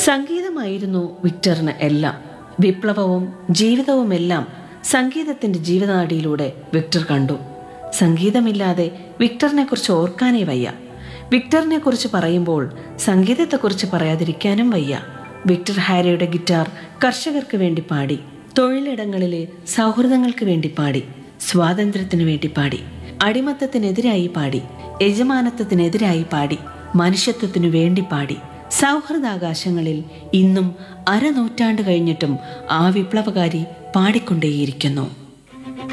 സംഗീതമായിരുന്നു വിക്ടറിന് എല്ലാം വിപ്ലവവും ജീവിതവുമെല്ലാം സംഗീതത്തിന്റെ ജീവനാടിയിലൂടെ വിക്ടർ കണ്ടു സംഗീതമില്ലാതെ വിക്ടറിനെ കുറിച്ച് ഓർക്കാനേ വയ്യ വിക്ടറിനെ കുറിച്ച് പറയുമ്പോൾ സംഗീതത്തെക്കുറിച്ച് പറയാതിരിക്കാനും വയ്യ വിക്ടർ ഹാരിയുടെ ഗിറ്റാർ കർഷകർക്ക് വേണ്ടി പാടി തൊഴിലിടങ്ങളിലെ സൗഹൃദങ്ങൾക്ക് വേണ്ടി പാടി സ്വാതന്ത്ര്യത്തിനു വേണ്ടി പാടി അടിമത്തത്തിനെതിരായി പാടി യജമാനത്വത്തിനെതിരായി പാടി മനുഷ്യത്വത്തിനു വേണ്ടി പാടി സൗഹൃദാകാശങ്ങളിൽ ഇന്നും അരനൂറ്റാണ്ട് കഴിഞ്ഞിട്ടും ആ വിപ്ലവകാരി പാടിക്കൊണ്ടേയിരിക്കുന്നു